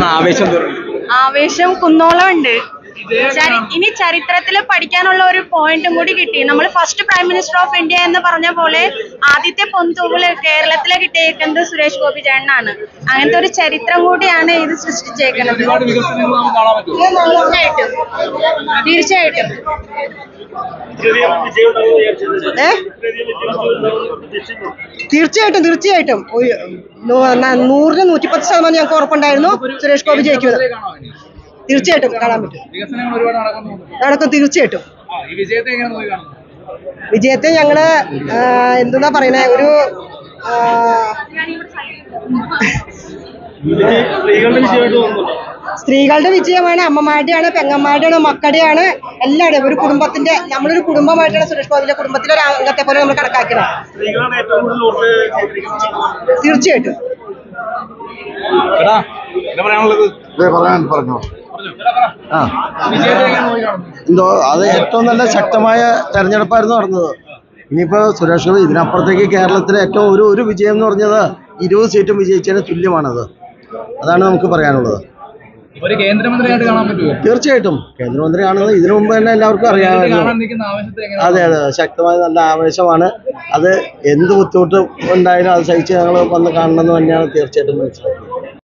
എങ്ങനെയാണ് ആവേശം തോന്നുന്നത് ആവേശം കുന്നോളം ഉണ്ട് ചരി- ഇനി ചരിത്രത്തിൽ പഠിക്കാനുള്ള ഒരു പോയിന്റും കൂടി കിട്ടി നമ്മൾ first prime minister of India എന്ന് പറഞ്ഞ പോലെ ആദ്യത്തെ പൊന്തൂകള് കേരളത്തിലെ കിട്ടിയേക്കുന്നത് സുരേഷ് ഗോപി ചേട്ടനാണ് അങ്ങനത്തെ ഒരു ചരിത്രം കൂടിയാണ് ഇത് സൃഷ്ടിച്ചേക്കുന്നത് ഒരുപാട് വികസനങ്ങൾ നമുക്ക് കാണാൻ പറ്റും തീർച്ചയായിട്ടും തീർച്ചയായിട്ടും ഏ തീർച്ചയായിട്ടും തീർച്ചയായിട്ടും ഒരു നൂ- ന- നൂറിന് നൂറ്റിപ്പത്ത് ശതമാനം ഞങ്ങൾക്ക് ഉറപ്പുണ്ടായിരുന്നു സുരേഷ് ഗോപി ജയിക്കുന്നത് തീർച്ചയായിട്ടും കാണാൻ പറ്റും വികസനങ്ങൾ ഒരുപാട് നടക്കുന്നുണ്ട് നടക്കും തീർച്ചയായിട്ടും ആ, ഈ വിജയത്തെ എങ്ങനെ നോക്കി കാണുന്നു വിജയത്തെ ഞങ്ങള് ആ, എന്തെന്നാ പറയണേ ഒരു ആ, സ്ത്രീകളുടെ വിജയമാണ് അമ്മമാരുടെയാണ് പെങ്ങന്മാരുടെയാണ് മക്കളുടെയാണ് എല്ലാവരുടെയും ഒരു കുടുംബത്തിന്റെ നമ്മളൊരു കുടുംബമായിട്ടാണ് സുരേഷ് ഗോപിയുടെ കുടുംബത്തിലെ ഒരു അംഗത്തെ പോലെ നമ്മൾ കണക്കാക്കണം തീർച്ചയായിട്ടും എടാ എന്താ പറയാനുള്ളത് ഇതേ പറയാൻ പറഞ്ഞോ ആ വിജയത്തെ എങ്ങനെ നോക്കി കാണുന്നു എന്തോ അത് ഏറ്റവും നല്ല ശക്തമായ തെരഞ്ഞെടുപ്പായിരുന്നു നടന്നത് ഇനിയിപ്പോ സുരേഷ് ഗോപി ഇതിനപ്പുറത്തേക്ക് കേരളത്തിലെ ഏറ്റവും ഒരു ഒരു വിജയം എന്ന് പറഞ്ഞത് ഇരുപത് സീറ്റും വിജയിച്ചതിന് തുല്യമാണത് അതാണ് നമുക്ക് പറയാനുള്ളത് ഒരു കേന്ദ്രമന്ത്രിയായിട്ട് കാണാൻ പറ്റുമോ തീർച്ചയായിട്ടും കേന്ദ്രമന്ത്രിയാണെന്ന് ഇതിനു മുമ്പ് തന്നെ എല്ലാവർക്കും കാണാൻ അറിയാമായിരുന്നു നിൽക്കുന്ന ആവേശത്തെ എങ്ങനെ അതെ അതെ ശക്തമായ നല്ല ആവേശമാണ് അത് എന്ത് ബുദ്ധിമുട്ട് ഉണ്ടായാലും അത് സഹിച്ച് ഞങ്ങൾ വന്ന് കാണണമെന്ന് തന്നെയാണ് തീർച്ചയായിട്ടും മനസ്സിലാക്കുന്നത്